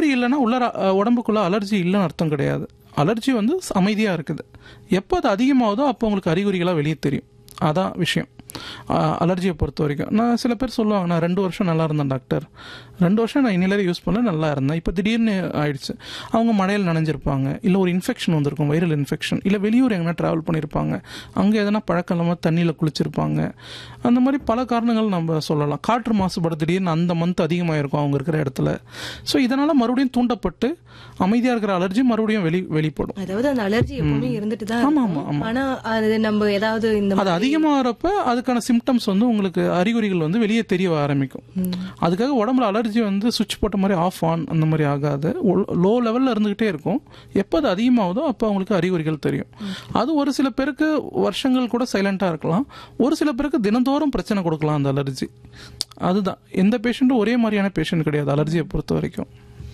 அறிகுறி இல்லைன்னா உள்ள உடம்புக்குள்ள அலர்ஜி இல்லைன்னு அர்த்தம் கிடையாது அலர்ஜி வந்து அமைதியாக இருக்குது எப்போ அது அதிகமாகுதோ அப்போ உங்களுக்கு அறிகுறிகளாக வெளியே தெரியும் அதான் விஷயம் அலர்ஜியை பொறுத்த வரைக்கும் நான் சில பேர் சொல்லுவாங்க நான் ரெண்டு வருஷம் நல்லா இருந்தேன் டாக்டர் ரெண்டு வருஷம் நான் இன்னிலேயே யூஸ் பண்ணல நல்லா இருந்தேன் இப்போ திடீர்னு ஆயிடுச்சு அவங்க மழையில் நனைஞ்சிருப்பாங்க இல்லை ஒரு இன்ஃபெக்ஷன் வந்திருக்கும் வைரல் இன்ஃபெக்ஷன் இல்லை வெளியூர் எங்கன்னா ட்ராவல் பண்ணியிருப்பாங்க அங்கே எதனா பழக்கம் இல்லாமல் தண்ணியில் குளிச்சிருப்பாங்க அந்த மாதிரி பல காரணங்கள் நம்ம சொல்லலாம் காற்று மாசுபாடு திடீர்னு அந்த மந்த் அதிகமாக இருக்கும் அவங்க இருக்கிற இடத்துல ஸோ இதனால் மறுபடியும் தூண்டப்பட்டு அமைதியாக இருக்கிற அலர்ஜி மறுபடியும் வெளி வெளிப்படும் அதாவது அந்த அலர்ஜி எப்பவுமே இருந்துட்டு தான் ஆமா, இருக்கும். ஆமா, ஆமா. ஆனா அது நம்ம ஏதாவது இந்த அது அதிகமாகிறப்ப அதுக்கான சிம்டம்ஸ் வந்து உங்களுக்கு அறிகுறிகள் வந்து வெளியே தெரிய ஆரம்பிக்கும் அதுக்காக உடம்புல அலர்ஜி வந்து சுவிட்ச் போட்ட மாதிரி ஆஃப் ஆன் அந்த மாதிரி ஆகாது லோ லெவலில் இருந்துகிட்டே இருக்கும் எப்போ அது அதிகமாகுதோ அப்போ அவங்களுக்கு அறிகுறிகள் தெரியும் அது ஒரு சில பேருக்கு வருஷங்கள் கூட சைலண்டாக இருக்கலாம் ஒரு சில பேருக்கு தினந்தோறும் பிரச்சனை கொடுக்கலாம் அந்த அலர்ஜி அதுதான் எந்த பேஷண்ட்டும் ஒரே மாதிரியான பேஷண்ட் கிடையாது அலர்ஜியை பொறுத்த வரைக்கும்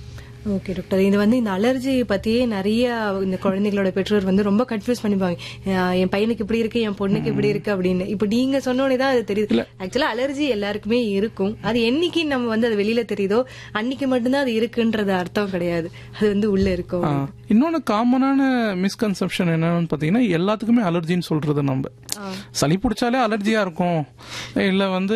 ஓகே டாக்டர் இது வந்து இந்த அலர்ஜி பத்தியே நிறைய இந்த குழந்தைகளோட பெற்றோர் வந்து ரொம்ப கன்ஃபியூஸ் பண்ணிப்பாங்க அஹ் என் பையனுக்கு இப்படி இருக்கு என் பொண்ணுக்கு இப்படி இருக்கு அப்படின்னு இப்ப நீங்க சொன்னோடனே தான் அது தெரியுது ஆக்சுவலா அலர்ஜி எல்லாருக்குமே இருக்கும் அது என்னைக்கு நம்ம வந்து அது வெளியில தெரியுதோ அன்னைக்கு மட்டும்தான் அது இருக்குன்றது அர்த்தம் கிடையாது அது வந்து உள்ள இருக்கும் ஆ. இன்னொன்று காமனான மிஸ்கன்செப்ஷன் என்னன்னு பார்த்தீங்கன்னா எல்லாத்துக்குமே அலர்ஜின்னு சொல்றது நம்ம சளி பிடிச்சாலே அலர்ஜியா இருக்கும் இல்லை வந்து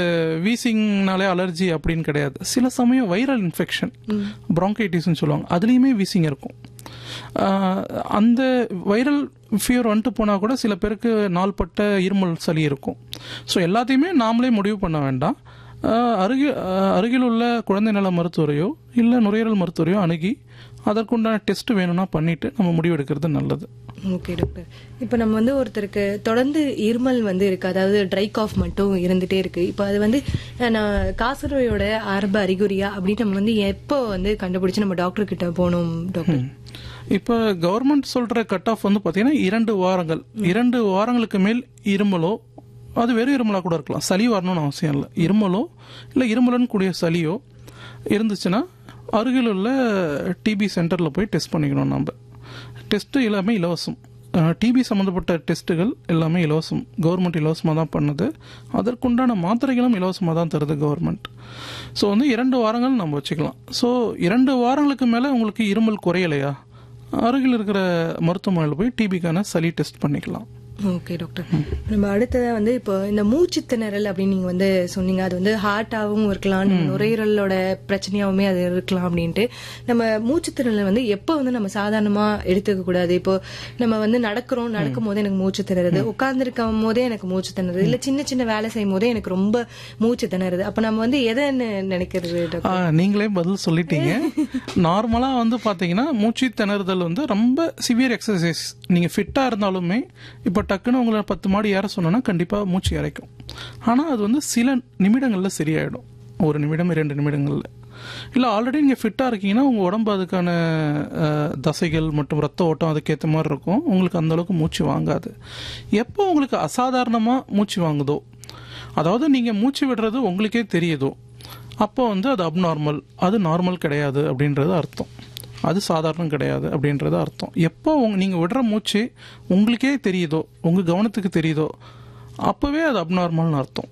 வீசிங்னாலே அலர்ஜி அப்படின்னு கிடையாது சில சமயம் வைரல் இன்ஃபெக்ஷன் ப்ராங்கைட்டிஸ்னு சொல்லுவாங்க அதுலேயுமே வீசிங் இருக்கும் ஆ, அந்த வைரல் ஃபீவர் வந்துட்டு போனால் கூட சில பேருக்கு நாள்பட்ட இருமல் சளி இருக்கும் ஸோ எல்லாத்தையுமே நாமளே முடிவு பண்ண வேண்டாம் அருகில் அருகில் உள்ள குழந்தை நல மருத்துவரையோ இல்லை நுரையீரல் மருத்துவரையோ அணுகி அதற்குண்டான டெஸ்ட் வேணும்னா பண்ணிட்டு நம்ம முடிவெடுக்கிறது நல்லது ஓகே டாக்டர் இப்போ நம்ம வந்து ஒருத்தருக்கு தொடர்ந்து இருமல் வந்து இருக்கு அதாவது ட்ரை காஃப் மட்டும் இருந்துட்டே இருக்கு இப்போ அது வந்து அஹ், நான் காசநோயோட ஆரம்ப அறிகுறியா அப்படின்னு நம்ம வந்து எப்போ வந்து கண்டுபிடிச்சு நம்ம டாக்டர் கிட்ட போகணும் டாக்டர் இப்போ கவர்மெண்ட் சொல்ற கட் ஆஃப் வந்து பார்த்தீங்கன்னா இரண்டு வாரங்கள் இரண்டு வாரங்களுக்கு மேல் இருமலோ அது வெறும் இருமலா கூட இருக்கலாம் சளி வரணும்னு அவசியம் இல்லை இருமலோ இல்லை இருமலுன்னு கூடிய சளியோ இருந்துச்சுன்னா அருகில் உள்ள டிபி சென்டரில் போய் டெஸ்ட் பண்ணிக்கணும் நம்ம டெஸ்ட்டு எல்லாமே இலவசம் டிபி சம்மந்தப்பட்ட டெஸ்ட்டுகள் எல்லாமே இலவசம் கவர்மெண்ட் இலவசமாக தான் பண்ணுது அதற்குண்டான மாத்திரைகளும் இலவசமாக தான் தருது கவர்மெண்ட் ஸோ வந்து இரண்டு வாரங்கள் நம்ம வச்சுக்கலாம் ஸோ இரண்டு வாரங்களுக்கு மேலே உங்களுக்கு இருமல் குறையலையா அருகில் இருக்கிற மருத்துவமனையில் போய் டிபிக்கான சளி டெஸ்ட் பண்ணிக்கலாம் ஓகே டாக்டர் நம்ம அடுத்ததா வந்து இப்போ இந்த மூச்சு திணறல் அப்படின்னு நீங்க வந்து சொன்னீங்க அது வந்து ஹார்ட்டாவும் இருக்கலாம் நம்ம நுரையீரலோட பிரச்சனையாவுமே அது இருக்கலாம் அப்படின்ட்டு நம்ம மூச்சு திணறல் வந்து எப்போ வந்து நம்ம சாதாரணமா எடுத்துக்க கூடாது இப்போ நம்ம வந்து நடக்கிறோம் நடக்கும் போதே எனக்கு மூச்சு திணறுது உட்கார்ந்துருக்கும் போதே எனக்கு மூச்சு திணறுது இல்ல சின்ன சின்ன வேலை செய்யும் போதே எனக்கு ரொம்ப மூச்சு திணறுது அப்ப நம்ம வந்து எதைன்னு நினைக்கிறது டாக்டர் ஆ, நீங்களே பதில் சொல்லிட்டீங்க நார்மலா வந்து பாத்தீங்கன்னா மூச்சு திணறுதல் வந்து ரொம்ப சிவியர் எக்ஸசைஸ் நீங்க ஃபிட்டா இருந்தாலுமே இப்ப டக்குன்னு உங்களை பத்து மாடி ஏற சொன்னோன்னா கண்டிப்பா மூச்சு இறைக்கும் ஆனா அது வந்து சில நிமிடங்கள்ல சரியாயிடும் ஒரு நிமிடம் இரண்டு நிமிடங்கள்ல இல்லை ஆல்ரெடி நீங்கள் ஃபிட்டாக இருக்கீங்கன்னா உங்கள் உடம்பு அதுக்கான அஹ், தசைகள் மற்றும் ரத்த ஓட்டம் அதுக்கேற்ற மாதிரி இருக்கும் உங்களுக்கு அந்த அளவுக்கு மூச்சு வாங்காது எப்போ உங்களுக்கு அசாதாரணமாக மூச்சு வாங்குதோ அதாவது நீங்கள் மூச்சு விடுறது உங்களுக்கே தெரியுதோ அப்போ வந்து அது அப்நார்மல் அது நார்மல் கிடையாது அப்படின்றது அர்த்தம் அது சாதாரணம் கிடையாது அப்படின்றது அர்த்தம் எப்போ உங்க நீங்கள் விடுற மூச்சு உங்களுக்கே தெரியுதோ உங்கள் கவனத்துக்கு தெரியுதோ அப்போவே அது அப்நார்மல்னு அர்த்தம்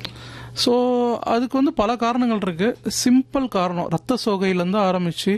ஸோ அதுக்கு வந்து பல காரணங்கள் இருக்கு சிம்பிள் காரணம் ரத்த சோகையிலேருந்து ஆரம்பித்து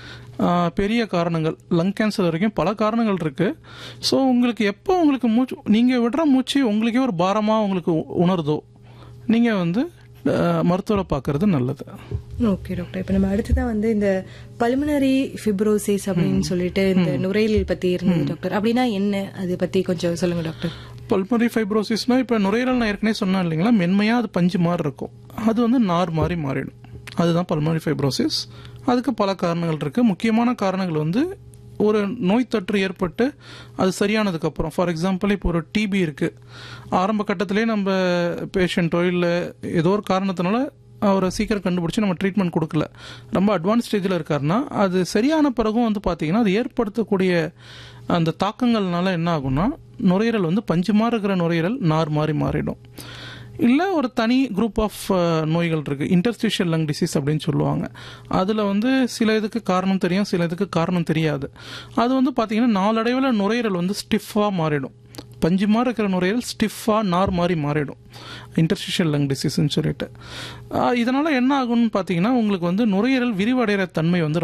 பெரிய காரணங்கள் லங் கேன்சர் வரைக்கும் பல காரணங்கள் இருக்கு ஸோ உங்களுக்கு எப்போ உங்களுக்கு மூச்சு நீங்கள் விடுற மூச்சு உங்களுக்கே ஒரு பாரமாக உங்களுக்கு உ- உணருதோ நீங்கள் வந்து அஹ், மருத்துவரை பார்க்கறது நல்லது ஓகே டாக்டர் இப்போ நம்ம அடுத்ததான் வந்து இந்த பல்மனரி ஃபிப்ரோசிஸ் அப்படின்னு சொல்லிட்டு இந்த நுரையீரல் பத்தி இருந்தது டாக்டர் அப்படின்னா என்ன அது பத்தி கொஞ்சம் சொல்லுங்க டாக்டர் பல்மரி ஃபைப்ரோசிஸ்னா இப்போ நுரையீரல் நான் ஏற்கனவே சொன்னேன் இல்லைங்களா மென்மையாக அது பஞ்சு மாதிரி இருக்கும் அது வந்து நார் மாதிரி மாறிடும் அதுதான் பல்மரி ஃபைப்ரோசிஸ் அதுக்கு பல காரணங்கள் இருக்கு முக்கியமான காரணங்கள் வந்து ஒரு நோய் தொற்று ஏற்பட்டு அது சரியானதுக்கு அப்புறம் ஃபார் எக்ஸாம்பிள் இப்போ ஒரு டிபி இருக்கு ஆரம்ப கட்டத்திலே நம்ம பேஷண்ட்டோ இல்லை ஏதோ ஒரு காரணத்தினால அவரை சீக்கிரம் கண்டுபிடிச்சி நம்ம ட்ரீட்மெண்ட் கொடுக்கல ரொம்ப அட்வான்ஸ் ஸ்டேஜில் இருக்காருன்னா அது சரியான பிறகும் வந்து பார்த்தீங்கன்னா அது ஏற்படுத்தக்கூடிய அந்த தாக்கங்கள்னால என்ன ஆகும்னா நுரையீரல் வந்து பஞ்சு மாதிரி இருக்கிற நுரையீரல் நார் மாதிரி மாறிடும் இல்லை ஒரு தனி குரூப் ஆஃப் நோய்கள் இருக்குது இன்டர்ஸ்டிஷியல் லங் டிசீஸ் அப்படின்னு சொல்லுவாங்க அதில் வந்து சில இதுக்கு காரணம் தெரியும் சில இதுக்கு காரணம் தெரியாது அது வந்து பார்த்தீங்கன்னா நாளடைவில் நுரையீரல் வந்து ஸ்டிஃபாக மாறிடும் பஞ்சு மாதிரி இருக்கிற நுரையீரல் ஸ்டிஃபாக நார் மாதிரி மாறிடும் இன்டர்ஸ்டிஷியல் லங் டிசீஸ்ன்னு சொல்லிட்டு ஆஹ் இதனால என்ன ஆகும்னு பார்த்தீங்கன்னா உங்களுக்கு வந்து நுரையீரல் விரிவடைகிற தன்மை வந்து